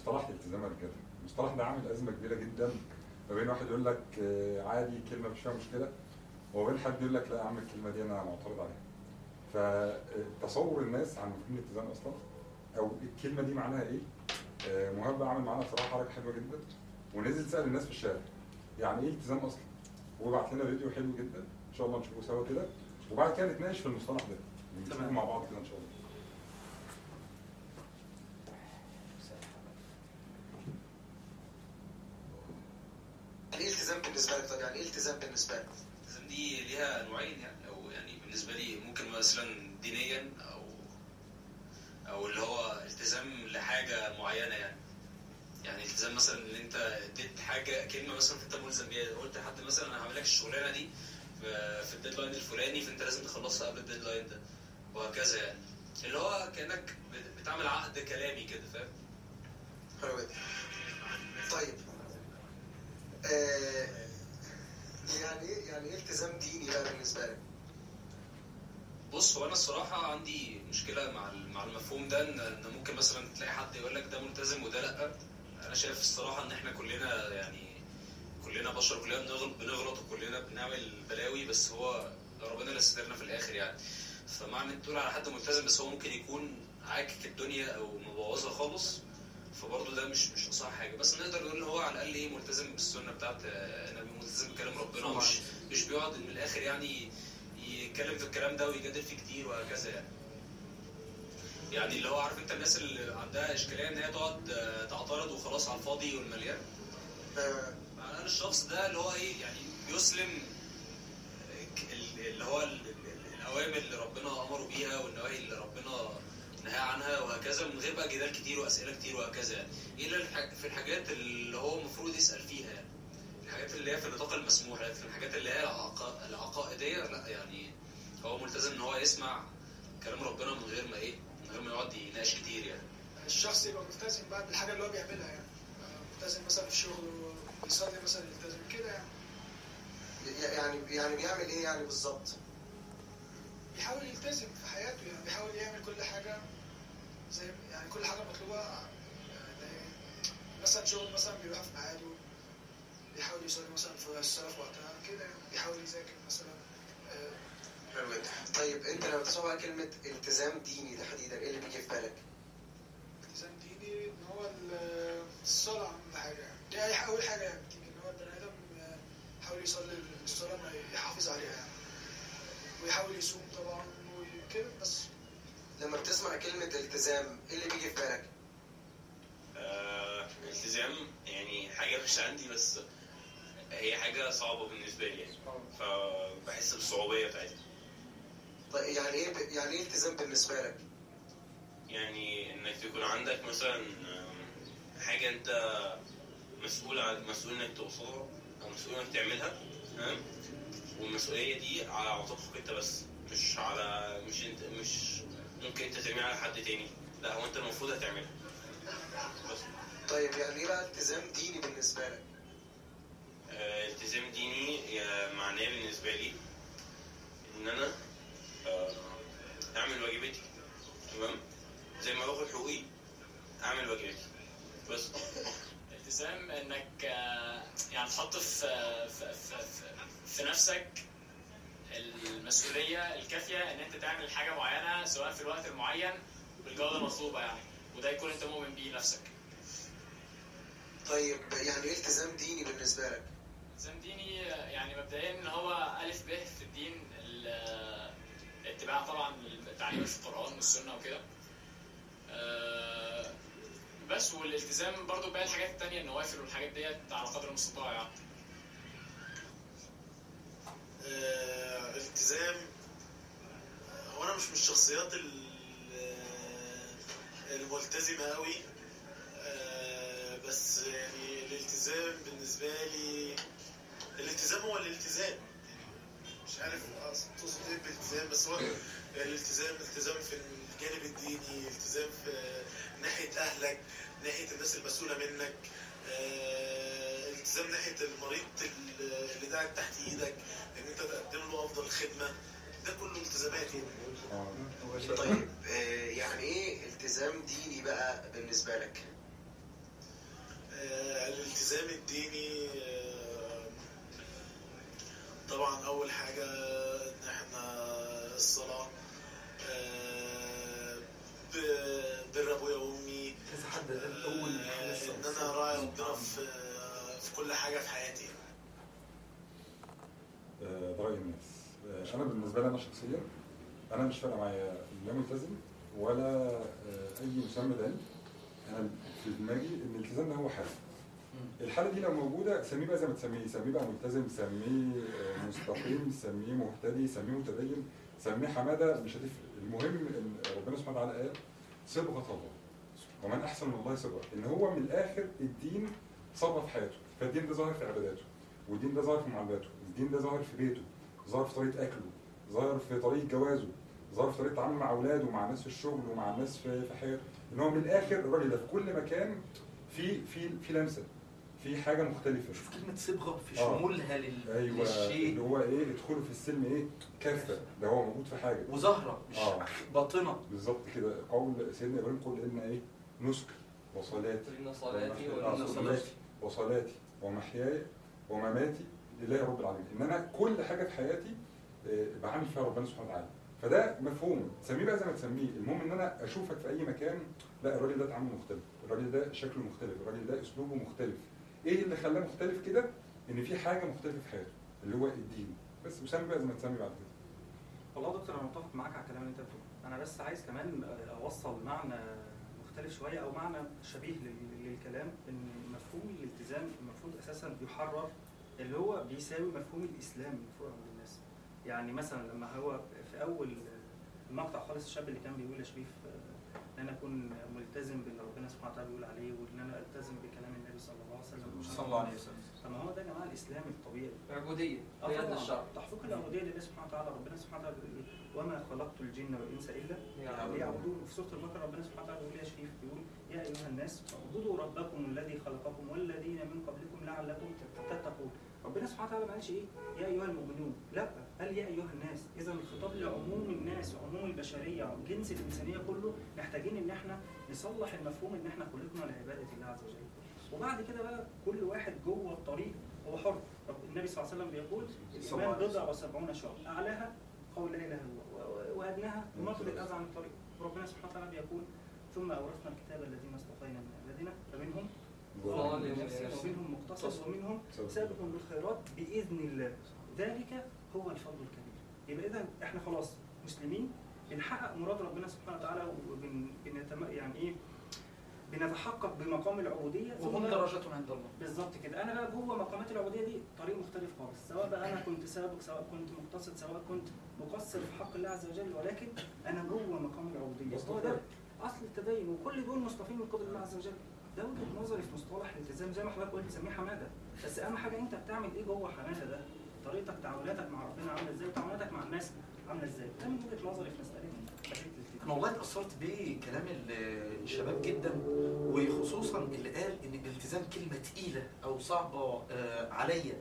مصطلح الالتزام الرجالي المصطلح ده عامل ازمه كبيره جدا ما بين واحد يقول لك آه، عادي كلمه مش فيها مشكله وبين حد يقول لك لا يا عم الكلمه دي انا معترض عليها فتصور الناس عن مفهوم الالتزام اصلا او الكلمه دي معناها ايه آه، مهاب عمل معانا صراحه حركه حلوه جدا ونزل سال الناس في الشارع يعني ايه التزام اصلا وبعت لنا فيديو حلو جدا ان شاء الله نشوفه سوا كده وبعد كده نتناقش في المصطلح ده نشوفه مع بعض كده ان شاء الله يعني ايه التزام بالنسبه لك طب يعني ايه التزام بالنسبه لك؟ الالتزام دي ليها نوعين يعني او يعني بالنسبه لي ممكن مثلا دينيا او او اللي هو التزام لحاجه معينه يعني يعني التزام مثلا ان انت اديت حاجه كلمه مثلا انت ملزم بيها قلت لحد مثلا انا هعمل لك الشغلانه دي في في الديدلاين الفلاني فانت لازم تخلصها قبل الديدلاين ده وهكذا يعني اللي هو كانك بتعمل عقد كلامي كده فاهم حلو جدا طيب آه يعني ايه يعني ايه التزام ديني بقى بالنسبه لك؟ بص هو انا الصراحه عندي مشكله مع ال- مع المفهوم ده ان إن ممكن مثلا تلاقي حد يقول لك ده ملتزم وده لا انا شايف الصراحه ان احنا كلنا يعني كلنا بشر كلنا بنغلط بنغلط وكلنا بنعمل بلاوي بس هو ربنا اللي سترنا في الاخر يعني فمعنى انك تقول على حد ملتزم بس هو ممكن يكون عاكك الدنيا او مبوظها خالص فبرضه ده مش مش اصح حاجه بس نقدر نقول ان هو على الاقل ايه ملتزم بالسنه بتاعت آه، النبي ملتزم بكلام ربنا مش مش بيقعد من الاخر يعني يتكلم في الكلام ده ويجادل فيه كتير وهكذا يعني يعني اللي هو عارف انت الناس اللي عندها اشكاليه ان هي تقعد آه، تعترض وخلاص على الفاضي والمليان آه على الاقل الشخص ده اللي هو ايه يعني بيسلم ك- ال- اللي هو ال- ال- الاوامر اللي ربنا امره بيها والنواهي اللي ربنا نهى عنها وهكذا من غير بقى جدال كتير واسئله كتير وهكذا يعني الا الح- في الحاجات اللي هو المفروض يسال فيها يعني الحاجات اللي هي في النطاق المسموح لكن الحاجات اللي هي العق- العقائديه لا يعني هو ملتزم ان هو يسمع كلام ربنا من غير ما ايه من غير ما يقعد يناقش كتير يعني الشخص يبقى ملتزم بقى بالحاجه اللي هو بيعملها يعني آه، ملتزم مثلا في شغله بيصلي مثلا يلتزم كده يعني يعني يعني بيعمل ايه يعني بالظبط؟ بيحاول يلتزم في حياته يعني بيحاول يعمل كل حاجه زي يعني كل حاجه مطلوبه يعني مثلا شغل مثلا بيروح في ميعاده بيحاول يصلي مثلا في الصلاه في وقتها كده يعني بيحاول يذاكر مثلا آه، حلو جدا طيب انت لما تسمع بقى كلمه التزام ديني تحديدا ايه اللي بيجي في بالك؟ التزام ديني ان هو ال- الصلاه اهم حاجه يعني دي اي اول حاجه يعني بتيجي ان هو البني ادم آه، يحاول يصلي الصلاه ما يحافظ عليها يعني ويحاول يصوم طبعا وكده بس لما بتسمع كلمه التزام ايه اللي بيجي في بالك؟ آه، التزام يعني حاجة مش عندي بس هي حاجة صعبة بالنسبة لي يعني فبحس بالصعوبية بتاعتها طيب يعني ايه ب- يعني ايه التزام بالنسبه لك؟ يعني انك تكون عندك مثلا آم، حاجة انت مسؤول عن مسؤول انك توصلها او مسؤول انك تعملها تمام والمسؤولية دي على عاتقك انت بس مش على مش انت مش ممكن انت ترميها على حد تاني لا هو انت المفروض هتعملها بس طيب يعني ايه بقى التزام ديني بالنسبه لك؟ آه، التزام ديني آه، معناه بالنسبة لي إن أنا آه، أعمل واجباتي تمام زي ما باخد حقوقي أعمل واجباتي بس التزام انك آه، يعني تحط في في, في, في, في نفسك المسؤوليه الكافيه ان انت تعمل حاجه معينه سواء في الوقت المعين بالجوده المطلوبه يعني وده يكون انت مؤمن بيه نفسك طيب يعني ايه التزام ديني بالنسبه لك؟ التزام ديني آه، يعني مبدئيا ان هو الف ب في الدين ال- اتباع طبعا التعليم في القران والسنه وكده آه، بس والالتزام برضو باقي الحاجات التانية النوافل والحاجات ديت على قدر المستطاع يعني آه، التزام هو انا مش من الشخصيات ال- آه، الملتزمه قوي آه، بس يعني الالتزام بالنسبه لي الالتزام هو الالتزام مش عارف أصلاً تقصد ايه بالالتزام بس هو الالتزام التزام في الجانب الديني التزام في ناحيه اهلك ناحيه الناس المسؤوله منك آه، التزام ناحيه المريض اللي قاعد تحت ايدك ان انت تقدم له افضل خدمه ده كله التزامات يعني طيب آه، يعني ايه التزام ديني بقى بالنسبه لك؟ آه، الالتزام الديني آه، طبعا اول حاجه ان احنا الصلاه آه، ب- بر ابويا وامي كذا حد قال اول حاجه آه، الصلاة. ان انا اراعي ربنا في في كل حاجه في حياتي آه، ده رأي الناس آه، أنا بالنسبة لي أنا شخصيا أنا مش فارقة معايا لا ملتزم ولا آه، أي مسمى تاني أنا في دماغي إن الالتزام ده هو حل مم. الحالة دي لو موجودة سميه بقى زي ما تسميه سميه بقى ملتزم سميه آه، مستقيم سميه مهتدي سميه متدين سميه حمادة مش هتفرق المهم إن ربنا سبحانه وتعالى قال صبغة الله ومن أحسن من الله صبغة إن هو من الآخر الدين صبغة في حياته فالدين ده ظاهر في عباداته والدين ده ظاهر في معاملاته الدين ده ظاهر في بيته ظاهر في طريقة أكله ظاهر في طريقة جوازه ظاهر في طريقة تعامله مع أولاده ومع الناس في الشغل ومع الناس في في حياته إن هو من الآخر الراجل ده في كل مكان في في في لمسة في حاجة مختلفة شوف كلمه صبغه في آه. شمولها لل... ايوه اللي للشيء هو ايه ادخلوا في السلم ايه كافه ده هو موجود في حاجه وظاهره مش آه. باطنه بالظبط كده قول سيدنا ابراهيم قل ان ايه نسك وصلاتي إن صلاتي آه، وإن صلاتي. وصلاتي ومحياي ومماتي لله رب العالمين ان انا كل حاجه في حياتي آه، بعامل فيها ربنا سبحانه وتعالى فده مفهوم تسميه بقى زي ما تسميه المهم ان انا اشوفك في اي مكان لا الراجل ده تعامله مختلف الراجل ده شكله مختلف الراجل ده اسلوبه مختلف ايه اللي خلاه مختلف كده ان في حاجه مختلفه في حياته اللي هو الدين بس وسمي بقى زي ما تسمي بعد كده والله يا دكتور انا متفق معاك على الكلام اللي انت بتقوله انا بس عايز كمان اوصل معنى مختلف شويه او معنى شبيه لل- للكلام ان مفهوم الالتزام المفروض اساسا يحرر اللي هو بيساوي مفهوم الاسلام المفروض عند الناس يعني مثلا لما هو في اول المقطع خالص الشاب اللي كان بيقول يا شريف آه، ان انا اكون ملتزم باللي ربنا سبحانه وتعالى بيقول عليه وان انا التزم بكلام النبي صلى الله عليه وسلم صلى الله عليه وسلم طب ما هو ده يا جماعه الاسلام الطبيعي عبودية آه قيادة طبعاً. الشرع تحقيق العبوديه لله سبحانه وتعالى ربنا سبحانه وتعالى بيقول ايه وما خلقت الجن والانس الا يعبدون. ليعبدون في سوره البقره ربنا سبحانه وتعالى بيقول يا شريف بيقول يا ايها الناس اعبدوا ربكم الذي خلقكم والذين من قبلكم لعلكم تتقون ربنا سبحانه وتعالى ما قالش ايه يا ايها المؤمنون لا قال يا ايها الناس اذا الخطاب لعموم الناس وعموم البشريه جنس الانسانيه كله محتاجين ان احنا نصلح المفهوم ان احنا خلقنا لعباده الله عز وجل وبعد كده بقى كل واحد جوه الطريق هو حر طب النبي صلى الله عليه وسلم بيقول صلى الله الايمان عليه بضع وسبعون شعب اعلاها قول لا اله الا الله و- وادناها نقل الاذى عن الطريق وربنا سبحانه وتعالى بيقول ثم اورثنا الكتاب الذين اصطفينا من عبادنا فمنهم ظالم لنفسه ومنهم مقتصد ومنهم سابق بالخيرات باذن الله ذلك هو الفضل الكبير يبقى اذا احنا خلاص مسلمين بنحقق مراد ربنا سبحانه وتعالى وبن بنتم يعني ايه بنتحقق بمقام العبوديه ثم وهم درجات عند الله بالظبط كده انا بقى جوه مقامات العبوديه دي طريق مختلف خالص سواء بقى انا كنت سابق سواء كنت مقتصد سواء كنت مقصر في حق الله عز وجل ولكن انا جوه مقام العبوديه هو ده اصل التدين وكل دول مصطفين من قبل الله عز وجل ده وجهه نظري في مصطلح الالتزام زي ما حضرتك قلت سميه حماده بس اهم حاجه انت بتعمل ايه جوه حماده ده طريقتك تعاملاتك مع ربنا عامله ازاي وتعاملاتك مع الناس عامله ازاي ده من وجهه نظري في مساله مسألة الالتزام. انا والله اتاثرت بكلام ال- الشباب جدا وخصوصا اللي قال ان الالتزام كلمه تقيله او صعبه آه، عليا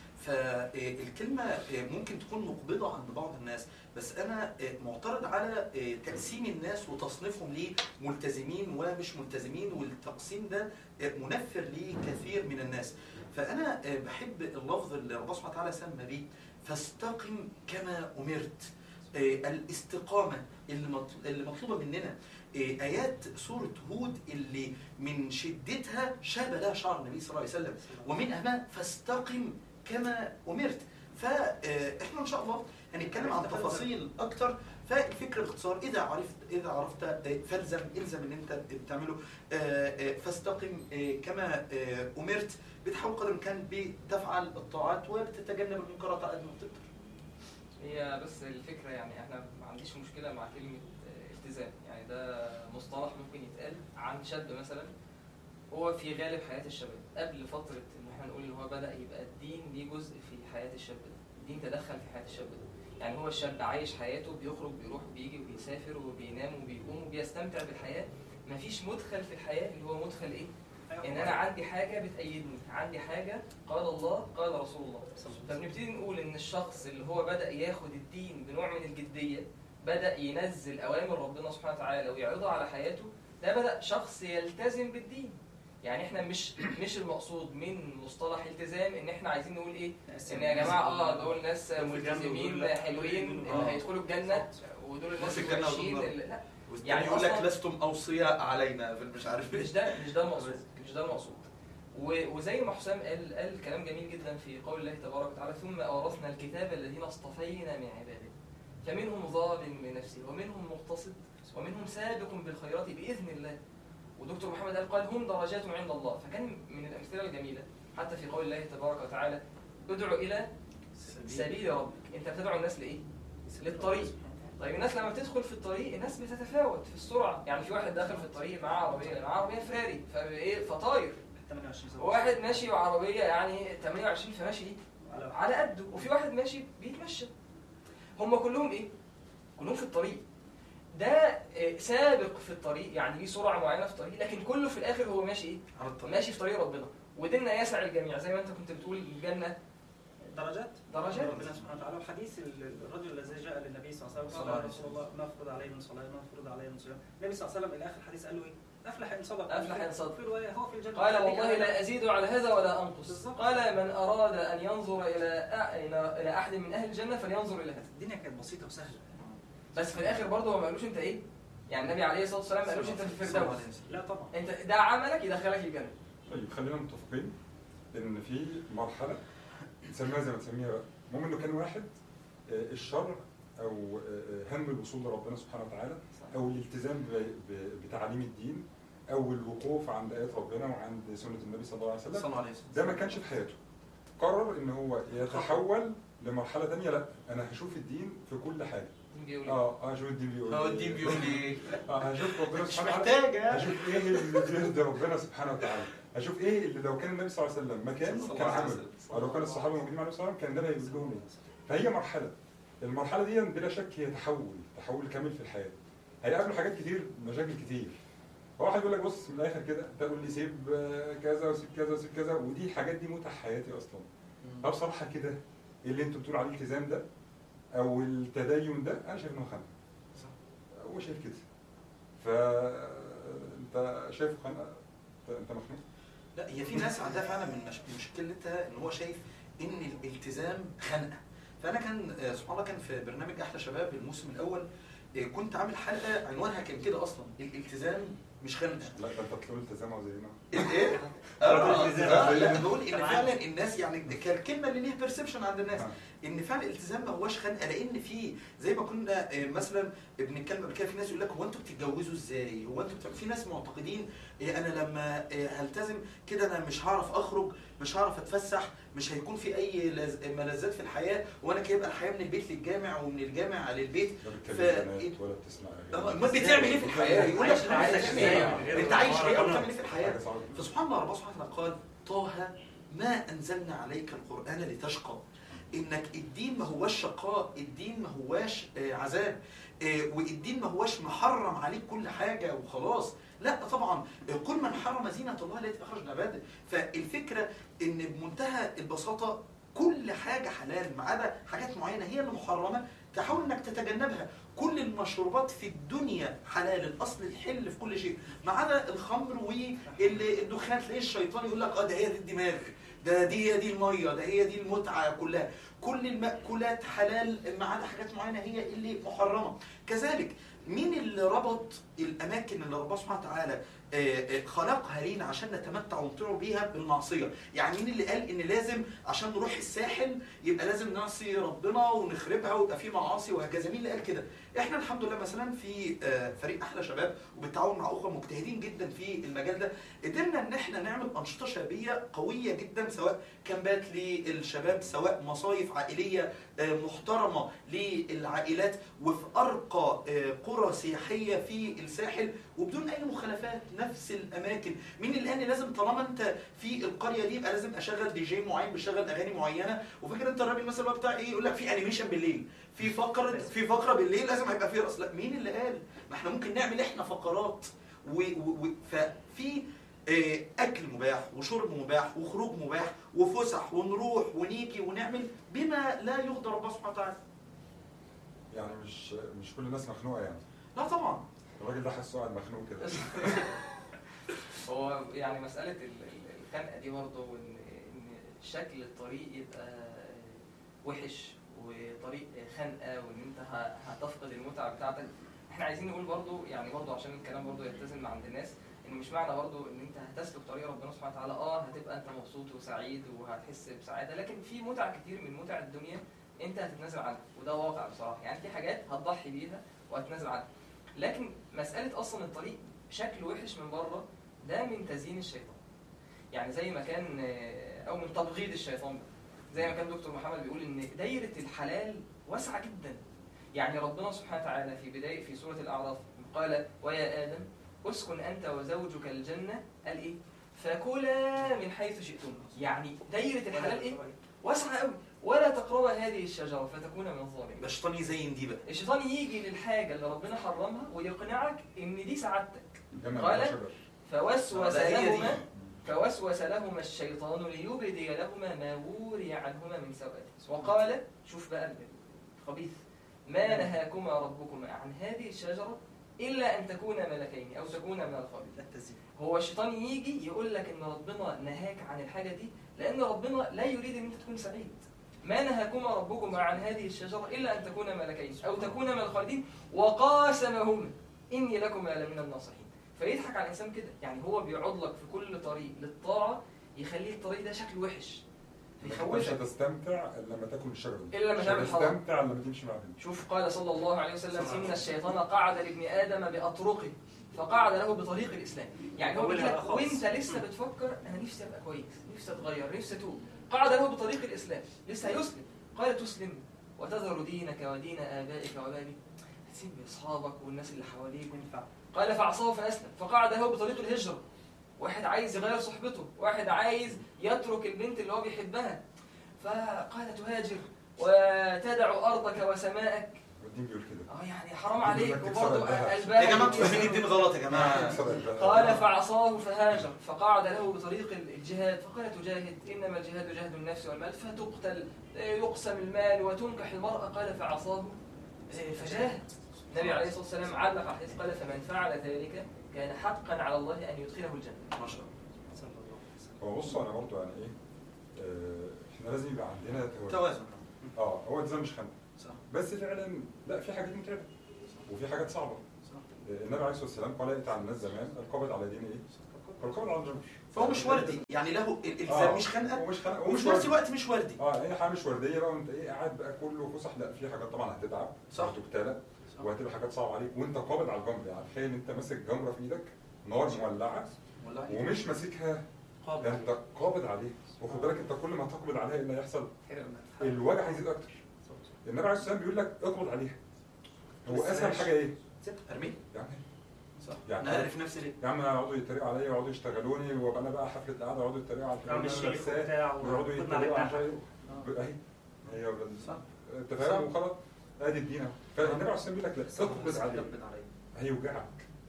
فالكلمه ممكن تكون مقبضه عند بعض الناس بس انا آه، معترض على آه، تقسيم الناس وتصنيفهم لملتزمين ومش ملتزمين والتقسيم ده آه، منفر لكثير من الناس فانا آه، بحب اللفظ اللي ربنا سبحانه وتعالى سمى بيه فاستقم كما امرت آه، الاستقامة اللي مطل- اللي مطلوبة مننا آه، آيات سورة هود اللي من شدتها شاب لها شعر النبي صلى الله عليه وسلم ومن أهمها فاستقم كما أمرت فإحنا إن شاء الله هنتكلم عن تفاصيل أكتر فالفكرة باختصار إذا عرفت إذا عرفت آه، فالزم إلزم اللي أنت بتعمله آه، آه، فاستقم آه، كما آه، أمرت بتحاول قدر الإمكان بتفعل الطاعات وبتتجنب المنكرات على قد ما تقدر هي بس الفكرة يعني احنا ما عنديش مشكلة مع كلمة آه، التزام يعني ده مصطلح ممكن يتقال عن شاب مثلا هو في غالب حياة الشباب قبل فترة ان احنا نقول ان هو بدأ يبقى الدين ليه جزء في حياة الشاب ده الدين تدخل في حياة الشاب ده يعني هو الشاب عايش حياته بيخرج بيروح بيجي وبيسافر وبينام وبيقوم وبيستمتع بالحياة مفيش مدخل في الحياة اللي هو مدخل ايه؟ ان انا عندي حاجة بتأيدني عندي حاجة قال الله قال رسول الله فبنبتدي نقول ان الشخص اللي هو بدا ياخد الدين بنوع من الجديه بدا ينزل اوامر ربنا سبحانه وتعالى ويعرضها على حياته ده بدا شخص يلتزم بالدين يعني احنا مش مش المقصود من مصطلح التزام ان احنا عايزين نقول ايه ان يا جماعه اه دول ناس ملتزمين حلوين اللي آه. هيدخلوا الجنه ودول الناس في الجنة الوحشين ودول اللي- لا يعني يعني يقول لك أصلاً- لستم اوصياء علينا في مش عارف مش ايش ده مش ده المقصود مش ده المقصود و- وزي ما حسام قال قال كلام جميل جدا في قول الله تبارك وتعالى ثم اورثنا الكتاب الذين اصطفينا من عبادنا فمنهم ظالم لنفسه ومنهم مقتصد ومنهم سابق بالخيرات باذن الله ودكتور محمد قال قال هم درجات عند الله فكان من الامثله الجميله حتى في قول الله تبارك وتعالى ادعو الى سبيل ربك انت بتدعو الناس لايه؟ للطريق طيب الناس لما بتدخل في الطريق الناس بتتفاوت في السرعه يعني في واحد داخل في الطريق معاه عربيه معاه عربيه فراري فايه فطاير 28 سنة. واحد ماشي بعربيه يعني 28 فماشي ايه؟ على على قده وفي واحد ماشي بيتمشى هم كلهم ايه؟ كلهم في الطريق ده آه، سابق في الطريق يعني ليه سرعه معينه في الطريق لكن كله في الاخر هو ماشي ايه؟ على الطريق ماشي في طريق ربنا وديننا يسع الجميع زي ما انت كنت بتقول الجنه درجات درجات ربنا سبحانه وتعالى وحديث ال- الرجل الذي جاء للنبي صلى الله عليه وسلم صلى الله قال عليه يا رسول الله ما فرض علينا صلاه ما فرض علينا صيام النبي صلى الله عليه وسلم الى اخر الحديث قال له ايه؟ افلح ان صدق أفلح إن صدق. في روايه هو في الجنه قال خليك والله على- لا أزيد على هذا ولا أنقص بالظبط. قال من أراد أن ينظر إلى أ- إلى إلى أحد من أهل الجنة فلينظر إلى هذا الدنيا كانت بسيطه وسهله بس في الآخر برضه هو ما قالوش أنت إيه يعني النبي عليه الصلاة والسلام ما قالوش أنت في صلى الله الفردوس عليه وسلم. لا طبعا أنت ده عملك يدخلك الجنة طيب خلينا متفقين ان في مرحله تسميها زي ما تسميها بقى المهم انه كان واحد آه، الشرع او آه، هم الوصول لربنا سبحانه وتعالى او الالتزام ب- ب- بتعاليم الدين او الوقوف عند ايات ربنا وعند سنه النبي صلى الله عليه صلى وسلم الله عليه وسلم ده ما كانش في حياته قرر ان هو يتحول لمرحله تانية لا انا هشوف الدين في كل حاجه بيقول اه اه هشوف الدين بيقول هو إيه. الدين بيقول ايه؟ اه هشوف ربنا مش سبحانه وتعالى محتاجه هشوف ايه اللي بيرضي ربنا سبحانه وتعالى هشوف ايه اللي لو كان النبي صلى الله عليه وسلم مكانه صلى كان الله عليه عمل وسلم. او لو كان الصحابه موجودين مع النبي صلى الله عليه وسلم كان النبي هيقول لهم ايه فهي مرحله المرحله دي بلا شك هي تحول تحول كامل في الحياه هيقابلوا حاجات كتير مشاكل كتير فواحد يقول لك بص من الاخر كده انت تقول لي سيب آه، كذا وسيب كذا وسيب كذا ودي الحاجات دي متع حياتي اصلا فبصراحه كده اللي انتوا بتقولوا عليه الالتزام ده او التدين ده انا شايف انه خنقه هو شايف كده فانت شايف خنقه انت أنت مخنوق لا هي في ناس عندها فعلا من مش... مشكلتها ان هو شايف ان الالتزام خنقه فانا كان آه، سبحان الله كان في برنامج احلى شباب الموسم الاول آه، كنت عامل حلقه عنوانها كان كده اصلا الالتزام مش خنقه لا ده انت بتقول التزام او زينا ايه؟ اه آه، لا بقول ان فعلا الناس يعني كالكلمه اللي ليها بيرسبشن عند الناس ان فعلا الالتزام ما هوش خنقه لان في زي ما كنا آه، مثلا بنتكلم قبل كده في ناس يقول لك هو انتوا بتتجوزوا ازاي؟ هو انتوا بتع- في ناس معتقدين إيه انا لما آه، هلتزم كده انا مش هعرف اخرج مش هعرف اتفسح مش هيكون في اي لز- ملذات في الحياه وانا كده يبقى الحياه من البيت للجامع ومن الجامع للبيت لا ف- بتكلم بنات ولا بتسمع آه، أغاني. امال بتعمل ايه في الحياه؟ يقول لك عايش أنت عايز نفسك تعمل إزاي؟ ايه؟ انت عايش ايه او ربنا. بتعمل ايه في الحياه؟ حاجة صعبة جدا. فسبحان الله ربنا سبحانه وتعالى قال طه ما انزلنا عليك القران لتشقى انك الدين ما هواش شقاء الدين ما هواش آه، عذاب آه، والدين ما هواش محرم عليك كل حاجه وخلاص لا طبعا آه، قل من حرم زينه الله التي اخرج لعباده فالفكره ان بمنتهى البساطه كل حاجه حلال ما عدا حاجات معينه هي اللي محرمه تحاول انك تتجنبها كل المشروبات في الدنيا حلال الاصل الحل في كل شيء ما عدا الخمر والدخان تلاقي الشيطان يقول لك اه ده هي دي الدماغ ده دي هي دي الميه ده هي دي المتعه كلها كل المأكولات حلال ما عدا حاجات معينه هي اللي محرمه كذلك مين اللي ربط الاماكن اللي ربنا سبحانه وتعالى آه، آه، خلقها لينا عشان نتمتع ونطيع بيها بالمعصيه يعني مين اللي قال ان لازم عشان نروح الساحل يبقى لازم نعصي ربنا ونخربها ويبقى في معاصي وهكذا مين اللي قال كده احنا الحمد لله مثلا في آه، فريق احلى شباب وبالتعاون مع اخوه مجتهدين جدا في المجال ده قدرنا ان احنا نعمل انشطه شبابيه قويه جدا سواء كامبات للشباب سواء مصايف عائليه آه، محترمه للعائلات وفي ارقى آه، قرى سياحيه في الساحل وبدون اي مخالفات نفس الاماكن مين اللي قال لي لازم طالما انت في القريه دي يبقى لازم اشغل دي جي معين بيشغل اغاني معينه وفاكر انت الراجل مثلا بقى بتاع ايه يقول لك في انيميشن بالليل في فقره في فقره بالليل لازم هيبقى فيه رقص لا مين اللي قال ما احنا ممكن نعمل احنا فقرات و... و... و... ففي آه، اكل مباح وشرب مباح وخروج مباح وفسح ونروح ونيجي ونعمل بما لا يغضب ربنا سبحانه وتعالى يعني مش مش كل الناس مخنوقه يعني لا طبعا الراجل ده حاسه قاعد مخنوق كده هو يعني مسألة ال- ال- الخنقة دي برضه وإن إن شكل الطريق يبقى وحش وطريق خنقة وإن أنت ه- هتفقد المتعة بتاعتك إحنا عايزين نقول برضه يعني برضه عشان الكلام برضه يتزن مع عند الناس إن مش معنى برضه إن أنت هتسلك طريق ربنا سبحانه وتعالى أه هتبقى أنت مبسوط وسعيد وهتحس بسعادة لكن في متع كتير من متع الدنيا أنت هتتنازل عنها وده واقع بصراحة يعني في حاجات هتضحي بيها وهتتنازل عنها لكن مسألة أصلا الطريق شكله وحش من بره ده من تزيين الشيطان يعني زي ما كان آه، او من تبغيض الشيطان بقى. زي ما كان دكتور محمد بيقول ان دايره الحلال واسعه جدا يعني ربنا سبحانه وتعالى في بدايه في سوره الاعراف قال ويا ادم اسكن انت وزوجك الجنه قال ايه فكلا من حيث شئتم يعني دايره الحلال ايه واسعه قوي ولا تقربا هذه الشجره فتكون من الظالمين ده الشيطان يزين دي بقى الشيطان يجي للحاجه اللي ربنا حرمها ويقنعك ان دي سعادتك جنة قال على شجر. فوسوس ده هي دي. لهما فوسوس لهما الشيطان ليبدي لهما ما وري عنهما من سوءاتهما وقال شوف بقى الخبيث ما نهاكما ربكما عن هذه الشجرة إلا أن تكونا ملكين أو تكونا من الخالدين ده التزيين هو الشيطان يجي يقول لك ان ربنا نهاك عن الحاجه دي لان ربنا لا يريد ان انت تكون سعيد ما نهاكما ربكما عن هذه الشجره الا ان تكونا ملكين او تكونا من الخالدين وقاسمهما اني لكما لمن الناصحين فيضحك على الانسان كده يعني هو بيقعد لك في كل طريق للطاعه يخليه الطريق ده شكله وحش مش يخوفك هتستمتع الا لما تاكل الشجره دي إلا لما مش تعمل حرام. هتستمتع الا لما تمشي مع بنت شوف قال صلى الله عليه وسلم ان الشيطان قعد لابن ادم باطرقه فقعد له بطريق الاسلام يعني هو بيقول لك وانت لسه بتفكر انا نفسي ابقى كويس نفسي اتغير نفسي اتوب قعد له بطريق الاسلام لسه هيسلم قال تسلم وتذر دينك ودين ابائك وابائك هتسيب اصحابك والناس اللي حواليك ينفع قال فعصاه فاسلم فقعد له بطريق الهجره واحد عايز يغير صحبته واحد عايز يترك البنت اللي هو بيحبها فقال تهاجر وتدع ارضك وسماءك والدين بيقول كده اه يعني حرام عليك بدك وبرضه تكسر الذهب. قلبها يا جماعه انتوا فاهمين الدين غلط يا جماعه تكسر الباب. قال فعصاه فهاجر فقعد له بطريق الجهاد فقال تجاهد انما الجهاد جهد النفس والمال فتقتل يقسم المال وتنكح المراه قال فعصاه فجاهد النبي عليه الصلاه والسلام علق على الحديث قال فمن فعل ذلك كان حقا على الله ان يدخله الجنه ما شاء الله صلى الله عليه وسلم هو بصوا انا برضو يعني ايه آه، احنا لازم يبقى عندنا توازن توازن اه هو التزام مش خنق صح بس فعلا لا في حاجات متعبه وفي حاجات صعبه صح آه، النبي عليه الصلاه والسلام قال ائت على الناس زمان القابض على دين ايه؟ القابض على الجمر فهو مش وردي يعني له الالتزام مش خنقه ومش خنقه وفي نفس وردي. الوقت مش وردي اه اي حاجه مش ورديه بقى وانت ايه قاعد بقى كله فسح لا في حاجات طبعا هتتعب صح. وهتبتلى وهتبقى حاجات صعبه عليك وانت قابض على الجمر يعني تخيل انت ماسك جمره في ايدك نار مولعه والله ومش ماسكها قابل ده انت قابض عليه واخد بالك انت كل ما تقبض عليها ايه اللي هيحصل؟ الوجع هيزيد اكتر النبي عليه الصلاه والسلام بيقول لك اقبض عليها هو بس اسهل ماشي. حاجه ايه؟ ارميه يعني صح يعني انا عارف نفسي ليه يا عم يقعدوا يتريقوا عليا ويقعدوا يشتغلوني وابقى انا بقى حفله القعده يقعدوا يتريقوا على عم الفلان اللي أنا الشيخ لابساه وبتاع ويقعدوا وخدنا على يتريقوا على النحو. شيء اهي هي بال- صح انت فاهم وخلاص ادي الدين اهو فالنبي عليه الصلاه والسلام بيقول لك لا اقبض عليه ربنا عليا هيوجعك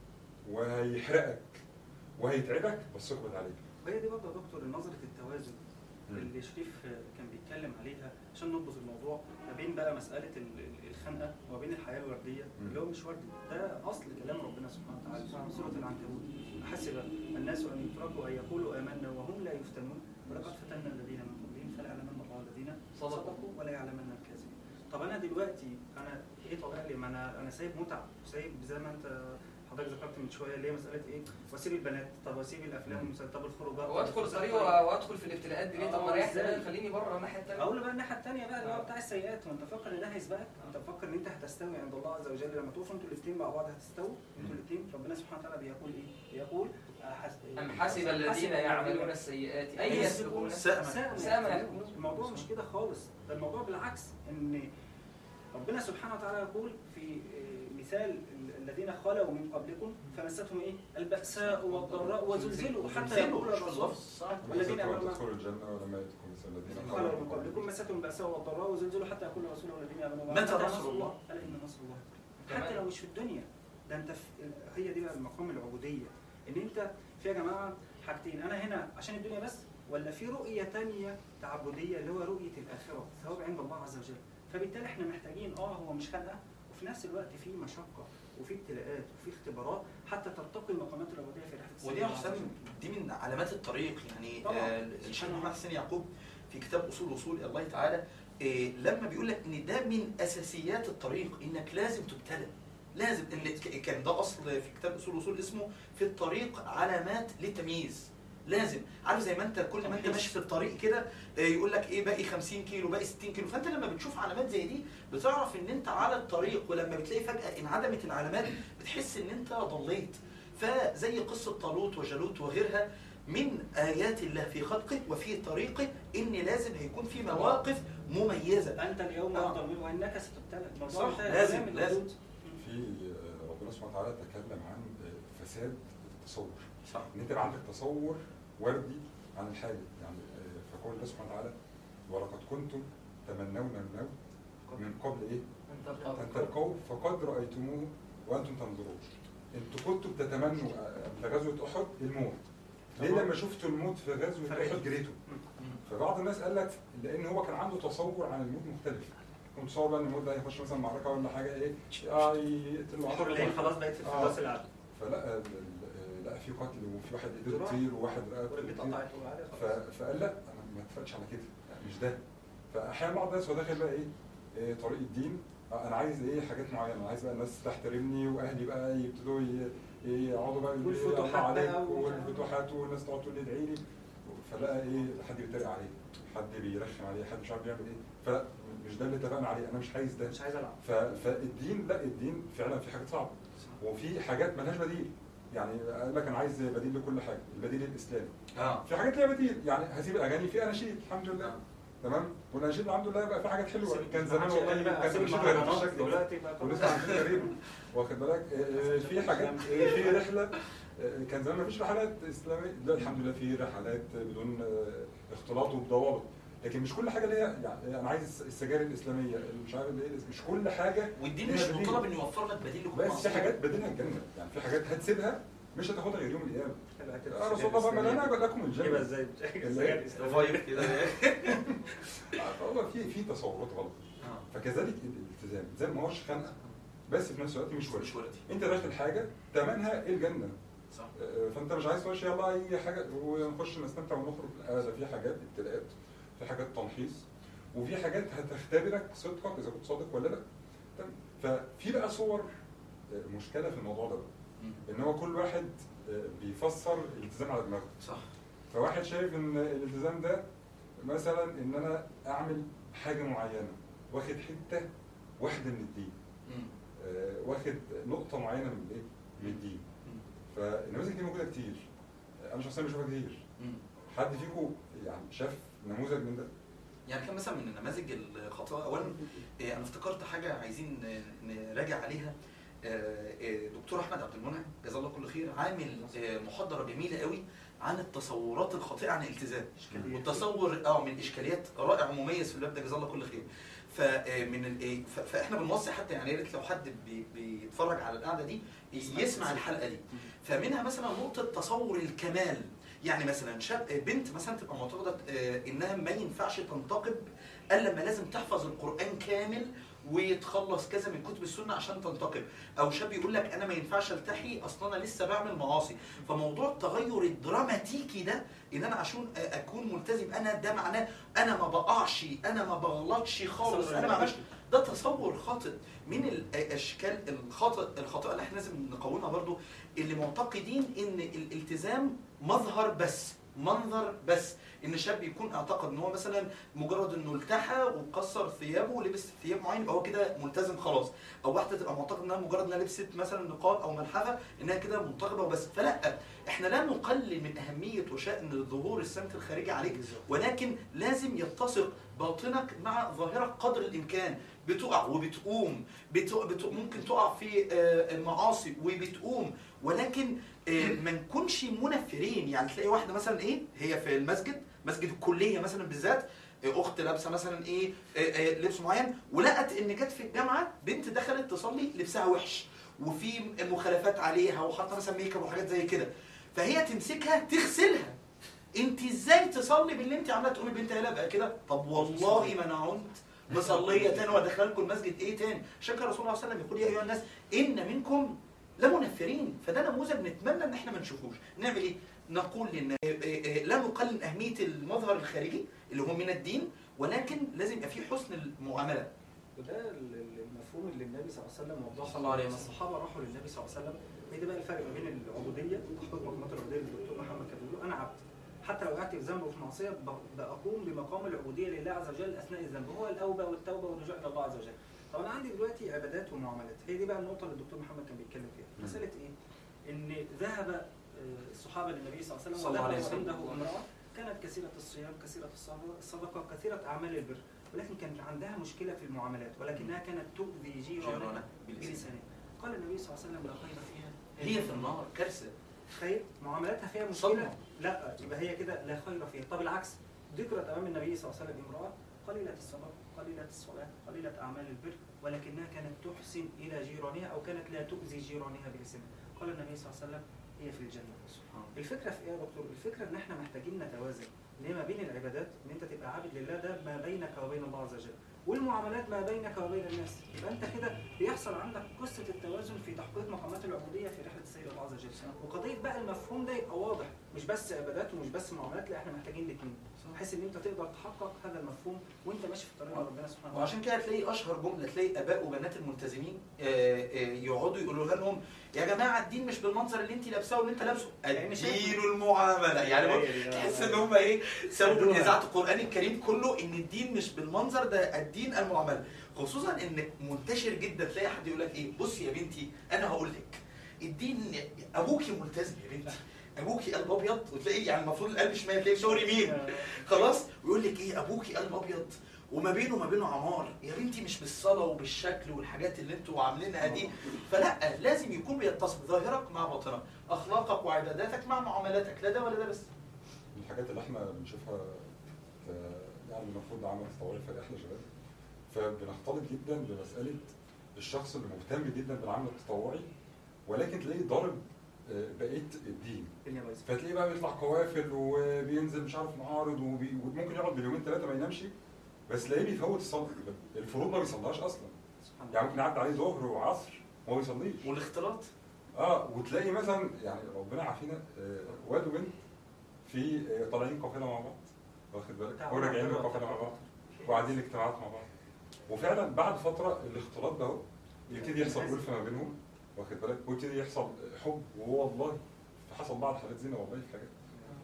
وهيحرقك وهيتعبك بس اقبض عليه وهي دي برضه يا دكتور نظرة التوازن مم. اللي شريف كان بيتكلم عليها عشان نضبط الموضوع ما بين بقى مسألة ال- ال- الخنقة وما بين الحياة الوردية مم. اللي هو مش وردي ده أصل كلام ربنا سبحانه وتعالى في سورة العنكبوت أحسب الناس أن يتركوا أن يقولوا آمنا وهم لا يفتنون ولقد فتنا الذين من قبلهم فلا يعلمن الله الذين صدقوا. صدقوا ولا يعلمن الكاذبين طب أنا دلوقتي أنا إيه طبيعي لي ما أنا أنا سايب متعة وسايب زي ما أنت حضرتك ذكرت من شويه اللي هي مساله ايه؟ واسيب البنات طب واسيب الافلام والمسلسلات طب الخروجات وادخل طب الطريق السفر. وادخل في الابتلاءات دي ليه طب ما آه، ريح إزاي؟ دماغي خليني بره الناحيه الثانيه اقول له بقى الناحيه الثانيه بقى اللي هو آه. بتاع السيئات وانت فاكر ان ده هيسبقك انت فاكر ان انت هتستوي عند الله عز وجل لما تقفوا انتوا الاثنين مع بعض هتستووا انتوا الاثنين ربنا سبحانه وتعالى بيقول ايه؟ بيقول أحس- أم حسب الذين يعملون السيئات أن يسبقون سأما. سأما يكونون. الموضوع مش كده خالص ده الموضوع بالعكس ان ربنا سبحانه وتعالى يقول في آه، مثال ال- الذين خلوا من قبلكم فمستهم ايه؟ البأساء والضراء وزلزلوا حتى يقول الرسول والذين ولم امنوا تدخلوا الجنه ولما يدخل مثل الذين خلوا من قبلكم مستهم البأساء والضراء وزلزلوا حتى يقول الرسول والذين امنوا معه متى نصر الله؟ قال ان نصر الله قريب. حتى لو مش في الدنيا ده انت في هي دي بقى المقام العبوديه ان انت في يا جماعه حاجتين انا هنا عشان الدنيا بس ولا في رؤيه تانية تعبديه اللي هو رؤيه الاخره ثواب عند الله عز وجل فبالتالي احنا محتاجين اه هو مش خنقه وفي نفس الوقت في مشقه وفي ابتلاءات وفي اختبارات حتى ترتقي المقامات العبوديه في رحله السير ودي يا مع حسام الرسول. دي من علامات الطريق يعني طبعاً. آه الشيخ محمد حسين يعقوب في كتاب اصول اصول الله تعالى آه لما بيقول لك ان ده من اساسيات الطريق انك لازم تبتلى لازم ان ك- كان ده اصل في كتاب اصول اصول اسمه في الطريق علامات للتمييز لازم عارف زي ما انت كل ما انت تمحيص. ماشي في الطريق كده آه، يقول لك ايه باقي 50 كيلو باقي 60 كيلو فانت لما بتشوف علامات زي دي بتعرف ان انت على الطريق ولما بتلاقي فجاه انعدمت العلامات بتحس ان انت ضليت فزي قصه طالوت وجالوت وغيرها من ايات الله في خلقه وفي طريقه ان لازم هيكون في مواقف مميزه انت اليوم آه. افضل منه وانك ستبتلى الموضوع صح، انتهى لازم، تمام من لازم. الوجود. في آه، ربنا سبحانه وتعالى تكلم عن آه، فساد التصور صح ان انت يبقى عندك تصور وردي عن الحاجه يعني آه، فقول الله سبحانه وتعالى ولقد كنتم تمنون الموت من قبل ايه؟ ان تلقوه فقد رايتموه وانتم تنظرون انتوا كنتوا بتتمنوا آه، قبل غزوه احد الموت ليه لما شفتوا الموت في غزوه فرقت. احد جريتوا؟ فبعض الناس قال لك لان هو كان عنده تصور عن الموت مختلف كنت متصور بقى ان الموت ده هيخش مثلا معركه ولا حاجه ايه اه يقتل الحر الليل خلاص بقت في آه. الفردوس الاعلى فلا ال- ال- لا في قتل وفي واحد ايده تطير وواحد رقبته ورجلي تطير اتقطعت وعادي ف- فقال لا انا ما اتفقش على كده يعني مش ده فاحيانا بعض الناس هو داخل بقى ايه, إيه طريق الدين آه، انا عايز ايه حاجات معينه انا عايز بقى الناس تحترمني واهلي بقى يبتدوا ي- يقعدوا بقى يقولوا لي والفتوحات الله عليك بقى و- والفتوحات والناس تقعد تقول لي ادعي لي فلقى ايه حد بيتريق عليه حد بيرخم عليه حد مش عارف بيعمل ايه فلا مش ده اللي اتفقنا عليه انا مش عايز ده مش عايز العب ف... فالدين لا الدين فعلا في حاجات صعبه وفي حاجات ملهاش بديل يعني قال لك انا عايز بديل لكل حاجه البديل الاسلامي اه في حاجات ليها بديل يعني هسيب الاغاني في اناشيد الحمد لله تمام والاناشيد الحمد لله بقى في حاجات حلوه كان زمان والله كان اناشيد غريب بالشكل ده دلوقتي بقى ولسه اناشيد غريب واخد بالك آه، آه، في حاجات آه، في رحله آه، كان زمان مفيش رحلات اسلاميه لا الحمد لله في رحلات بدون آه، اختلاط وبضوابط لكن مش كل حاجه ليها يعني انا عايز السجاير الاسلاميه مش عارف ايه مش كل حاجه والدين مش ليها بديل. مطالب انه يوفر لك بديل لكل بس في معصية. حاجات بديلها الجنه يعني في حاجات هتسيبها مش هتاخدها غير يوم القيامه حلوة يا رسول الله فما لنا لكم يبقى الجنه ازاي اللي- رفايف كده فهو في في تصورات غلط آه. فكذلك الالتزام زي ما هوش خنقه بس في نفس الوقت مش ورد مش وردي انت داخل حاجه ثمنها الجنه صح آه، فانت مش عايز تخش يلا اي حاجه ونخش نستمتع ونخرج لا ده في حاجات ابتلاءات في حاجات تمحيص وفي حاجات هتختبرك صدقك اذا كنت صادق ولا لا تمام؟ ففي بقى صور آه، مشكله في الموضوع ده بقى. مم. ان هو كل واحد آه، بيفسر الالتزام على دماغه صح فواحد شايف ان الالتزام ده مثلا ان انا اعمل حاجه معينه واخد حته واحده من الدين مم. آه، واخد نقطه معينه من الايه من الدين مم. فالنماذج دي موجوده كتير آه، انا شخصيا بشوفها كتير مم. حد فيكم يعني شاف نموذج من ده يعني كان مثلا من النماذج الخاطئه اولا آه، انا افتكرت حاجه عايزين ن- نراجع عليها آه، آه، دكتور احمد عبد المنعم جزاه الله كل خير عامل آه، محاضره جميله قوي عن التصورات الخاطئه عن الالتزام والتصور اه من اشكاليات رائع ومميز في الباب ده جزاه الله كل خير فمن ال- ف- فاحنا بنوصي حتى يعني يا ريت لو حد بي- بيتفرج على القعده دي يسمع الحلقه دي فمنها مثلا نقطه تصور الكمال يعني مثلا شاب بنت مثلا تبقى معتقده آه، انها ما ينفعش تنتقب الا لما لازم تحفظ القران كامل ويتخلص كذا من كتب السنه عشان تنتقب او شاب يقول لك انا ما ينفعش التحي اصلا انا لسه بعمل معاصي فموضوع التغير الدراماتيكي ده ان انا عشان اكون ملتزم انا ده معناه انا ما بقعش انا ما بغلطش خالص انا ما عملش ده تصور خاطئ من الاشكال الخاطئ الخاطئه اللي احنا لازم نقاومها برضو اللي معتقدين ان الالتزام مظهر بس منظر بس ان شاب يكون اعتقد ان هو مثلا مجرد انه التحى وكسر ثيابه ولبس ثياب معين يبقى هو كده ملتزم خلاص او واحده تبقى معتقد انها مجرد انها لبست مثلا نقاب او ملحفه انها كده منتقبه وبس فلا احنا لا نقلل من اهميه وشان ظهور السمت الخارجي عليك ولكن لازم يتسق باطنك مع ظاهرك قدر الامكان بتقع وبتقوم بتق... بتق... ممكن تقع في آه، المعاصي وبتقوم ولكن آه، ما نكونش منفرين يعني تلاقي واحده مثلا ايه هي في المسجد مسجد الكليه مثلا بالذات آه، اخت لابسه مثلا ايه آه، آه، لبس معين ولقت ان جت في الجامعه بنت دخلت تصلي لبسها وحش وفي مخالفات عليها وحاطه مثلا ميك اب وحاجات زي كده فهي تمسكها تغسلها انت ازاي تصلي باللي انت عاملاه تقومي البنت قايله بقى كده طب والله ما انا عنت مصليه وادخل لكم المسجد ايه تاني عشان كده رسول الله صلى الله عليه وسلم يقول يا ايها الناس ان منكم لمنفرين فده نموذج نتمنى ان احنا ما نشوفوش نعمل ايه نقول للناس إيه إيه إيه لا نقلل اهميه المظهر الخارجي اللي هو من الدين ولكن لازم يبقى فيه حسن المعامله وده ال- ال- المفهوم اللي النبي صلى الله عليه وسلم وضحه صلى الله عليه وسلم. الصحابه راحوا للنبي صلى الله عليه وسلم ايه ده بقى الفرق ما بين العبوديه تحقيق مقامات العبوديه اللي الدكتور محمد كان بيقول انا عبد حتى لو وقعت في ذنب وفي معصيه ب- بقوم بمقام العبوديه لله عز وجل اثناء الذنب هو الاوبه والتوبه والرجوع الى الله عز وجل. طب انا عندي دلوقتي عبادات ومعاملات هي دي بقى النقطه اللي الدكتور محمد كان بيتكلم فيها مساله ايه؟ ان ذهب آه، الصحابه للنبي صلى الله عليه وسلم صلى الله عليه وذهب وسلم. عنده امراه كانت كثيره الصيام كثيره الصلاة- الصدقه كثيره اعمال البر ولكن كانت عندها مشكله في المعاملات ولكنها كانت تؤذي جيرانها جيرانها باللسان. بلسانها قال النبي صلى الله عليه وسلم لا خير فيها هي في النار كارثه خير معاملاتها فيها صدمة. مشكله لا يبقى هي كده لا خير فيها طب العكس ذكرت امام النبي صلى الله عليه وسلم امراه قليله الصلاه قليله الصلاه قليله اعمال البر ولكنها كانت تحسن الى جيرانها او كانت لا تؤذي جيرانها بلسانها قال النبي صلى الله عليه وسلم هي في الجنه الفكره في ايه يا دكتور الفكره ان احنا محتاجين نتوازن ليه ما بين العبادات ان انت تبقى عابد لله ده ما بينك وبين الله عز وجل والمعاملات ما بينك وبين الناس يبقى انت كده بيحصل عندك قصه التوازن في تحقيق مقامات العبوديه في رحله السيد الله عز وجل وقضيه بقى المفهوم ده يبقى واضح مش بس عبادات ومش بس معاملات لا احنا محتاجين الاثنين بحيث ان انت تقدر تحقق هذا المفهوم وانت ماشي في طريق ربنا سبحانه وتعالى وعشان كده تلاقي اشهر جمله تلاقي اباء وبنات الملتزمين آه، آه، يقعدوا يقولوا لهم يا جماعه الدين مش بالمنظر اللي انت لابساه واللي انت لابسه الدين المعامله يعني بص، تحس ان هم ايه سبب من اذاعه القران الكريم كله ان الدين مش بالمنظر ده الدين المعامله خصوصا ان منتشر جدا تلاقي حد يقول لك ايه بصي يا بنتي انا هقول لك الدين ابوكي ملتزم يا بنتي ابوكي قلب ابيض وتلاقيه يعني المفروض القلب شمال تلاقيه شاور يمين خلاص ويقول لك ايه ابوكي قلب ابيض وما بينه وما بينه عمار يا بنتي مش بالصلاه وبالشكل والحاجات اللي انتوا عاملينها دي فلا لازم يكون بيتصل ظاهرك مع باطنك اخلاقك وعباداتك مع معاملاتك لا ده ولا ده بس من الحاجات اللي احنا بنشوفها ك- يعني المفروض عمل تطوعي في رحله شباب فبنختلط جدا بمساله الشخص اللي مهتم جدا بالعمل التطوعي ولكن تلاقيه ضارب آه، بقيه الدين الدنيا بايظه فتلاقيه بقى بيطلع قوافل وبينزل مش عارف معارض وبي- وممكن يقعد باليومين ثلاثه ما ينامش بس تلاقيه بيفوت الصلاه الفروض ما بيصليهاش اصلا سبحان الله يعني ممكن يعدي عليه ظهر وعصر وما بيصليش والاختلاط اه وتلاقي مثلا يعني ربنا يعافينا آه، واد وبنت في آه، طالعين قافله مع بعض واخد بالك وراجعين من قافله مع بعض وقاعدين اجتماعات مع بعض وفعلا بعد فتره الاختلاط ده اهو يبتدي يحصل ألفة ما بينهم واخد بالك ويبتدي يحصل حب وهو والله حصل بعض حالات زنا والله في حاجات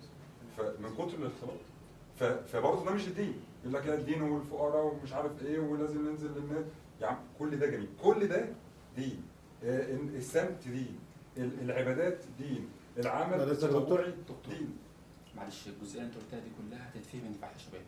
فمن كتر الاختلاط ف- فبرضه ده مش الدين يقول لك لا الدين والفقراء ومش عارف ايه ولازم ننزل للناس يا عم كل ده جميل كل ده دين آه، السمت دين ال- العبادات دين العمل ده لسه دكتور. التطوعي دين معلش الجزئيه اللي انت قلتها دي كلها هتتفهم في احلى شباب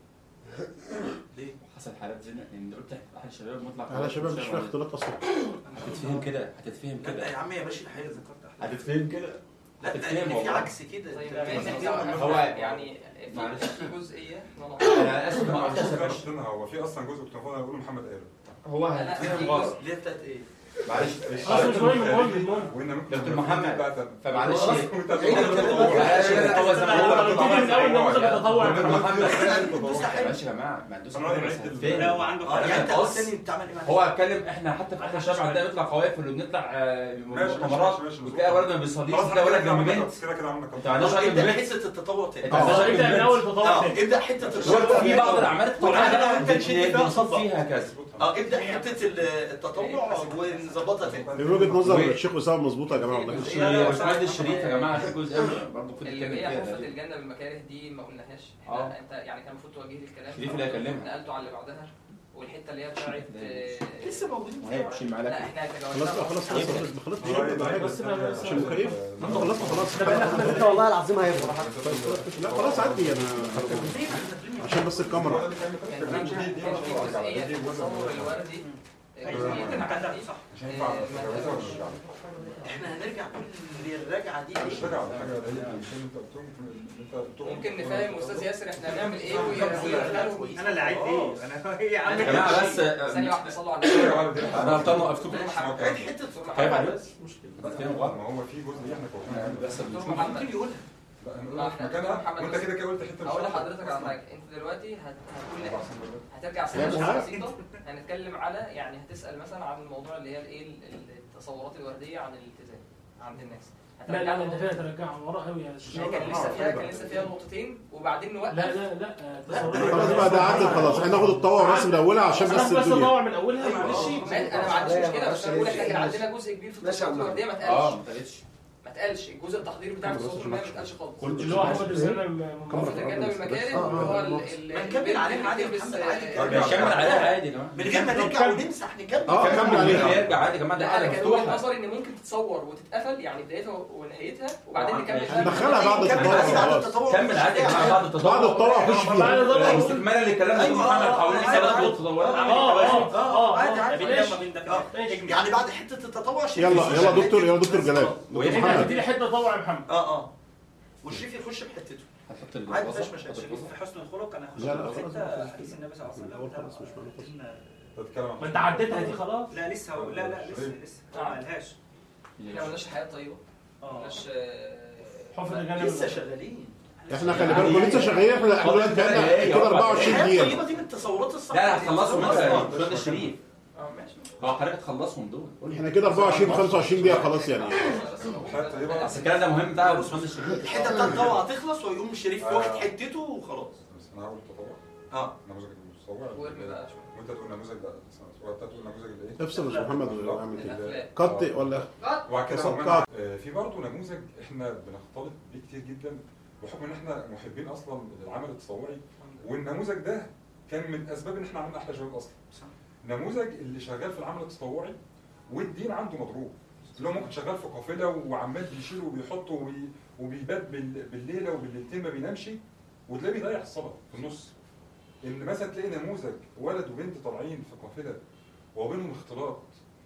ليه؟ حصل حالات زنا ان انت قلت احلى شباب مطلق على شباب مش فيها اختلاط اصلا هتتفهم كده هتتفهم لا انت كده يا عم يا ماشي الحقيقه ذكرت احلام هتتفهم كده لا ده هتتفهم إن في والله. عكس كده طيب أنت- بما أنت- إن هو- يعني معلش. في جزئيه احنا انا اسف ما مش أعرفش مش منها هو في اصلا جزء كنت المفروض اقوله محمد قاله هو لا، هتتفهم في غلط اللي هي بتاعت ايه؟ معلش أصل مش مهم، المهم، المهم. وان ممكن دكتور محمد، بقى فمعلش خلاص، إيه؟ وأنت إيه تقول الكلام تطوع. ده؟ معلش هو زي ما هو هو بتيجي من أول نموذج التطوع. دكتور محمد دوس عليه. ماشي يا جماعه ما ندوس أنا عليه عايز بس ال- هتفهم. لا هو عنده اه يعني انت بص. قلت لي بتعمل ايه معلش؟ هو اتكلم احنا حتى في احلى شباب عندنا بيطلع قوافل وبنطلع آه، ماشي، ماشي، مؤتمرات ماشي، ماشي، وتلاقي ولد ما خلاص بيصليش احنا تلاقي كده ولد كده جنب عملنا بنت كده كده عملنا انت ما عندكش راجل ابدا بنت حته التطوع تاني انت عندكش راجل ابدا من اول بنت تطوع اه تاني ابدا حته شفت التطوع في بعض الاعمال الطبيعيه وأنا لو أنت بن- مشيت فيها بنشوف صدق. فيها كذا اه ابدا حته ال- التطوع ونظبطها تاني من وجهه نظر الشيخ اسامه مظبوطه يا جماعه والله يا باشمهندس شريف يا جماعه في جزء برضه كنت اللي بتكلم هي فيها حفه ده. الجنه بالمكاره دي ما قلناهاش آه. احنا انت يعني كان المفروض توجه لي الكلام شريف اللي هيكلمها. نقلته على اللي بعدها والحته اللي هي بتاعت آه، لسه موجودين وهي بتشيل معاك لا احنا خلاص بقى خلاص خلاص خلاص خلاص مش هينفع حاجه بس عشان مكيف انت خلصنا خلاص ده بقى لنا خمس دقايق والله العظيم هيفرح لا خلاص عدي انا عشان بس الكاميرا كان في كان في جزئيه في التصور الوردي جزئيه العددي عشان ينفع آه، ما تتجوزها ولا تقدرش. مش احنا هنرجع كل الرجعه دي مش راجع على حاجه قليله عشان انت قلتهم انت قلتهم ممكن نفهم استاذ ياسر احنا هنعمل ايه ويدخلوا انا اللي عايز ايه انا ايه يا عم يا جماعه بس ثانيه واحده صلوا على النبي انا غلطان وقفتكم عيد حته خايف عليك بس هتفهم غلط ما هو في جزء احنا فوقنا بس دكتور محمد ممكن يقولها لا آه، هنقولها في إحنا مكانها محمد وانت بس- كده كده قلت حته مش هقول صح. لحضرتك على حاجه انت دلوقتي هت- هتقول أربع سنين بالله. هترجع لا، سنه مش عارف. بسيطه هنتكلم على يعني هتسال مثلا عن الموضوع اللي هي الايه ال- التصورات الورديه عن الالتزام عند الناس لا لا هترجعنا انت فيها ترجعها ورا قوي يا هي كان لسه فيها كان لسه فيها نقطتين وبعدين نوقف لا لا لا خلاص بقى ده عدل خلاص احنا ناخد الطوع والراس من اولها عشان بس بس الدنيا اطور من اولها أيوة، معلش ما- انا ما عنديش مشكله بس انا بقول احنا كان عندنا جزء كبير في ماشي يا التصورات عم. الورديه ما اه اتقالش ما اتقالتش ما اتقالش الجزء التحضيري بتاع التصورات الورديه ما اتقالش خالص اللي هو احمد الزنا فتجنب المكارم آه، اللي هو آه، ال- ال- ما نكمل عليها عادي يا بيلبس- محمد عادي آه، كمل. بيكمل عليها عادي يا جماعه من غير ما نرجع ونمسح نكمل اه كمل عليها يرجع عادي يا جماعه ده لا انا حاجه كان وجهه مفتوحه نظري ان ممكن تتصور وتتقفل يعني بدايتها ونهايتها وبعدين آه، نكمل ماشي. بقى ندخلها بعد نكمل التطور عادي بعد خلاص التطور كمل عادي يا جماعه بعد التطور بعد الطوع خش بعد فيها التطور استكمالا للكلام ده أيوة، محمد آه، حوالين آه، سبب عادي. التطورات اه اه اه عادي عادي ماشي. آه، يعني بعد حته التطوع شريف يلا يخش يلا بحتته. دكتور يلا دكتور جلال وهي دكتور انت محمد هتديني حته تطوع يا محمد اه اه والشريف يخش بحتته هتحط عادي مفيش البصل مشاكل شريف في حسن الخلق انا هخش لا، لا، في خلاص، حته خلاص. حديث النبي صلى الله عليه أول وسلم خلاص، مش معنى خلاص. إن- تتكلم عن ما انت عديتها دي خلاص لا لسه هو لا لا لسه لسه ما قالهاش احنا ما قلناش الحياه الطيبه ما اه قلناش حفظ الجانب لسه شغالين احنا خلي بالكم لسه شغالين احنا احنا دلوقتي بقالنا كده 24 الحياه دقيقة الطيبه دي من التصورات الصح لا لا هتخلصهم انت أصلاً. استاذ الشريف اه ماشي هو حضرتك تخلصهم دول قول لي احنا كده 24 25 دقيقة خلاص يعني الحياه الطيبه بس الكلام ده مهم بتاع باشمهندس الشريف الحته بتاعت الطوع هتخلص ويقوم الشريف آه. واخد حتته وخلاص بس انا هقول التطور اه نموذج المتصور وارمي بقى شويه وانت تقول نموذج لا وانت تقول نموذج الايه افصل يا محمد واعمل كده الافلام قط ولا وبعد كده قصاد كمان، قط. آه، في برضه نموذج احنا بنختلط بيه كتير جدا بحكم ان احنا محبين اصلا للعمل التصوري والنموذج ده كان من اسباب ان احنا عملنا احلى شباب اصلا نموذج اللي شغال في العمل التطوعي والدين عنده مضروب اللي هو ممكن شغال في قافله وعمال بيشيل وبيحط وبي- وبيبات بال- بالليله وبالليلتين ما بينامش وتلاقيه بيضيع الصلاه في النص ان مثلا تلاقي نموذج ولد وبنت طالعين في قافله وبينهم اختلاط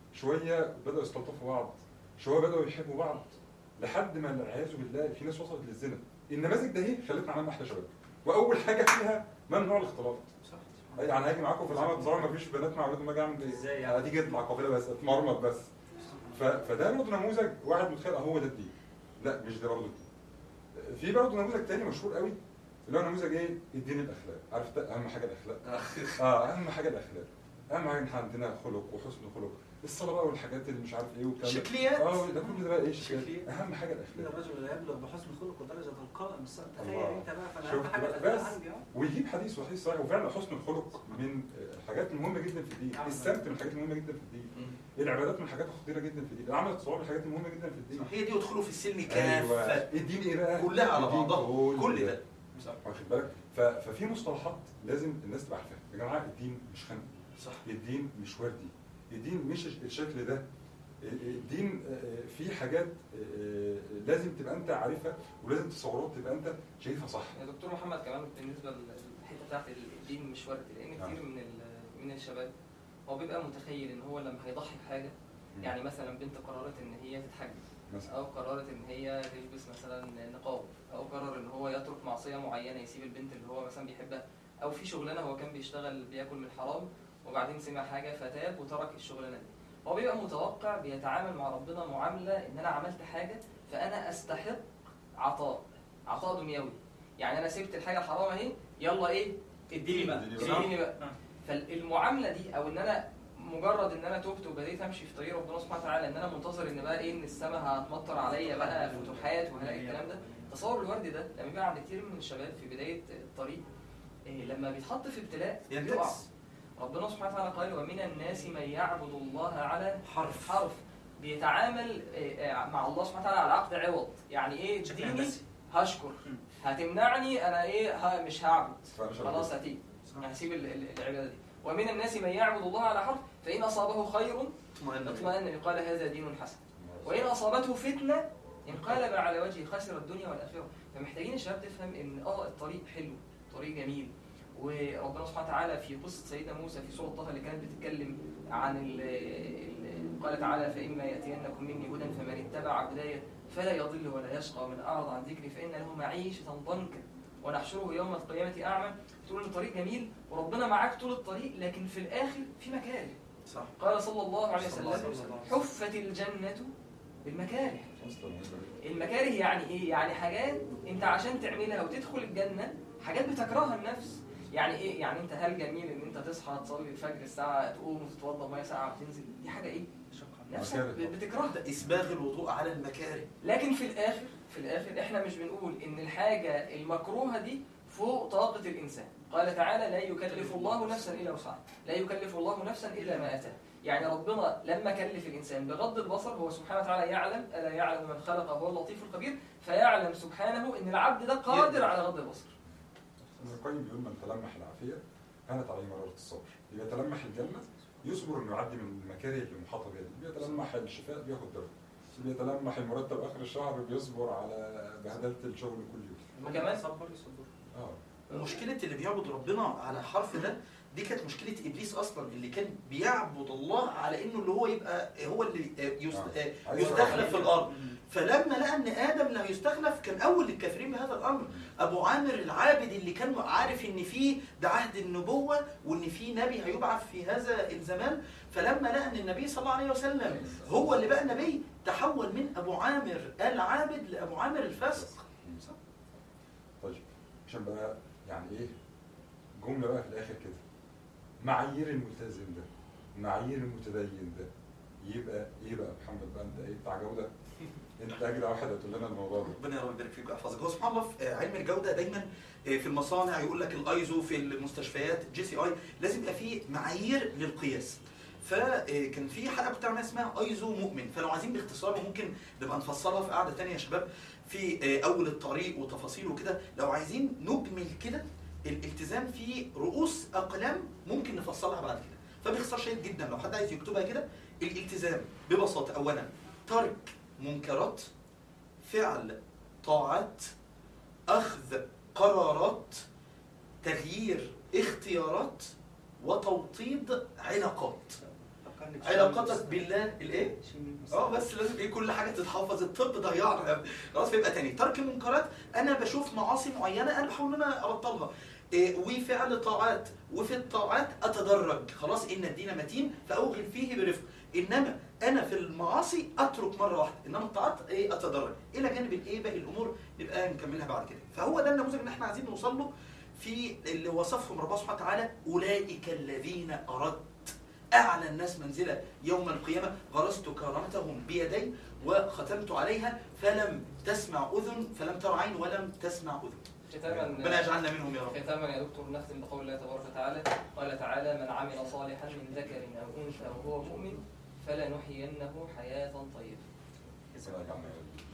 شويه بداوا يستلطفوا بعض شويه بداوا يحبوا بعض لحد ما والعياذ بالله في ناس وصلت للزنا النماذج ده هي خلتنا عملنا احلى شباب واول حاجه فيها ممنوع الاختلاط يعني هاجي معاكم في العمل بصراحه ما فيش بنات مع ولاد ما اجي اعمل ايه؟ ازاي يعني؟ هتيجي اطلع قافله بس اتمرمط بس ف... فده برضه نموذج واحد متخيل اه هو ده الدين لا مش ده برضه الدين في برضه نموذج تاني مشهور قوي اللي هو نموذج ايه؟ الدين الاخلاق عارف ده اهم حاجه الاخلاق اه اهم حاجه الاخلاق اهم حاجه ان احنا عندنا خلق وحسن خلق الصلاه بقى والحاجات اللي مش عارف ايه والكلام ده. شكليات. اه ده كل ده بقى ايه شكليات شكليات. اهم حاجه إن الاخلاق الرجل لا يبلغ بحسن الخلق ودرجة القائم الصلاة تخيل الله. انت بقى فانا شفت اهم حاجة بقى؟ الأخلاق بس. عندي اه ويجيب حديث وحديث صحيح وفعلا حسن الخلق من الحاجات المهمه جدا في الدين نعم. السمت من الحاجات المهمه جدا في الدين العبادات من الحاجات الخطيره جدا في الدين العمل التصوير من الحاجات المهمه جدا في الدين هي دي وادخلوا في السلم ايوه كافه الدين ايه بقى كلها على الدين بعضها كل ده واخد بالك ف- ففي مصطلحات لازم الناس تبقى عارفاها يا جماعه الدين مش خنق صح الدين مش وردي الدين مش الشكل ده الدين آه، فيه حاجات آه، لازم تبقى انت عارفها ولازم تصورات تبقى انت شايفها صح يا دكتور محمد كمان بالنسبه للحته بتاعت الدين مش وردي لان نعم. كتير من ال- من الشباب هو بيبقى متخيل ان هو لما هيضحي بحاجه مم. يعني مثلا بنت قررت ان هي تتحجب مثلا او قررت ان هي تلبس مثلا نقاب او قرر ان هو يترك معصيه معينه يسيب البنت اللي هو مثلا بيحبها او في شغلانه هو كان بيشتغل بياكل من حرام وبعدين سمع حاجه فتاب وترك الشغلانه دي هو بيبقى متوقع بيتعامل مع ربنا معامله ان انا عملت حاجه فانا استحق عطاء عطاء دنيوي يعني انا سبت الحاجه الحرام اهي يلا ايه اديني بقى اديني بقى. اديني بقى فالمعامله دي او ان انا مجرد ان انا تبت وبديت امشي في طريق ربنا سبحانه وتعالى ان انا منتظر ان بقى ايه ان السماء هتمطر عليا بقى فتوحات وهلاقي الكلام ده تصور الورد ده لما بيبقى عند كتير من الشباب في بدايه الطريق إيه لما بيتحط في ابتلاء بيقع ينتكس ربنا سبحانه وتعالى قال ومن الناس من يعبد الله على حرف حرف بيتعامل إيه، إيه، مع الله سبحانه وتعالى على عقد عوض يعني ايه بشكل تديني هندسي. هشكر هتمنعني انا ايه ها مش هعبد فأنا مش خلاص هتيجي هسيب ال- ال- العباده دي ومن الناس من يعبد الله على حرف فان اصابه خير اطمئن اطمأن قال هذا دين حسن وإن أصابته فتنة انقلب على وجهه خسر الدنيا والآخرة فمحتاجين الشباب تفهم إن آه الطريق حلو طريق جميل وربنا سبحانه وتعالى في قصة سيدنا موسى في سورة طه اللي كانت بتتكلم عن ال ال قال تعالى فإما يأتينكم مني هدى فمن اتبع هداي فلا يضل ولا يشقى ومن أعرض عن ذكري فإن له معيشة ضنكا ونحشره يوم القيامة أعمى تقول إن الطريق جميل وربنا معاك طول الطريق لكن في الآخر في مكاره صح قال صلى الله عليه صلى الله عليه وسلم وسلم. حفت الجنة بالمكاره اصلا مهمه جدا المكاره يعني ايه؟ يعني حاجات انت عشان تعملها وتدخل الجنه حاجات بتكرهها النفس يعني ايه؟ يعني انت هل جميل ان انت تصحى تصلي الفجر الساعه تقوم وتتوضا ميه ساعه وتنزل دي حاجه ايه؟ نفسك مكاره. بتكرهها اسباغ الوضوء على المكاره لكن في الاخر في الاخر احنا مش بنقول ان الحاجه المكروهه دي فوق طاقه الانسان قال تعالى لا يكلف الله نفسا الا وسعها لا يكلف الله نفسا الا ما اتاه يعني ربنا لما كلف الانسان بغض البصر هو سبحانه وتعالى يعلم الا يعلم من خلق وهو اللطيف الخبير فيعلم سبحانه ان العبد ده قادر على غض البصر ابن القيم بيقول من تلمح العافيه كانت عليه مراره الصبر يبقى يتلمح الجنه يصبر انه يعدي من المكاره اللي محاطه بيها دي بيتلمح الشفاء بياخد دواء بيتلمح المرتب اخر الشهر بيصبر على بهدله الشغل كل يوم وكمان صبر يصبر اه ومشكلة اللي بيعبد ربنا على حرف ده دي كانت مشكلة إبليس أصلا اللي كان بيعبد الله على إنه اللي هو يبقى هو اللي يست- آه. يستخلف في الأرض فلما لقى إن آدم لا يستخلف كان أول الكافرين بهذا الأمر أبو عامر العابد اللي كان عارف إن في ده عهد النبوة وإن في نبي هيبعث في هذا الزمان فلما لقى إن النبي صلى الله عليه وسلم هو اللي بقى نبي تحول من أبو عامر العابد لأبو عامر الفاسق طيب عشان بقى يعني ايه جمله بقى في الاخر كده معايير الملتزم ده معايير المتدين ده يبقى ايه بقى محمد بقى انت ايه بتاع جوده انت اجدع واحد هتقول لنا الموضوع ده ربنا يا رب يبارك فيك ويحفظك هو سبحان الله في علم الجوده دايما في المصانع يقول لك الايزو في المستشفيات جي سي اي لازم يبقى في معايير للقياس فكان في حلقه كنت عاملها اسمها ايزو مؤمن فلو عايزين باختصار ممكن نبقى نفصلها في قعده تانية يا شباب في اول الطريق وتفاصيل وكده لو عايزين نجمل كده الالتزام في رؤوس اقلام ممكن نفصلها بعد كده فباختصار شديد جدا لو حد عايز يكتبها كده الالتزام ببساطه اولا ترك منكرات فعل طاعات اخذ قرارات تغيير اختيارات وتوطيد علاقات علاقتك بالله الايه؟ اه بس لازم ايه كل حاجه تتحفظ الطب ضيعنا خلاص فيبقى تاني ترك منكرات انا بشوف معاصي معينه انا بحاول ان انا ابطلها إيه وفعل طاعات وفي الطاعات اتدرج خلاص ان الدين متين فاوغل فيه برفق انما انا في المعاصي اترك مره واحده انما الطاعات ايه اتدرج الى جانب الايه باقي الامور نبقى نكملها بعد كده فهو ده النموذج اللي احنا عايزين نوصل له في اللي وصفهم ربنا سبحانه وتعالى اولئك الذين اردت اعلى الناس منزله يوم القيامه غرست كرامتهم بيدي وختمت عليها فلم تسمع اذن فلم تر عين ولم تسمع اذن ختاما ربنا يجعلنا منهم يا رب ختاما يا دكتور نختم بقول الله تبارك وتعالى قال تعالى من عمل صالحا من ذكر او انثى وهو مؤمن فلنحيينه حياه طيبه ربنا يجعلنا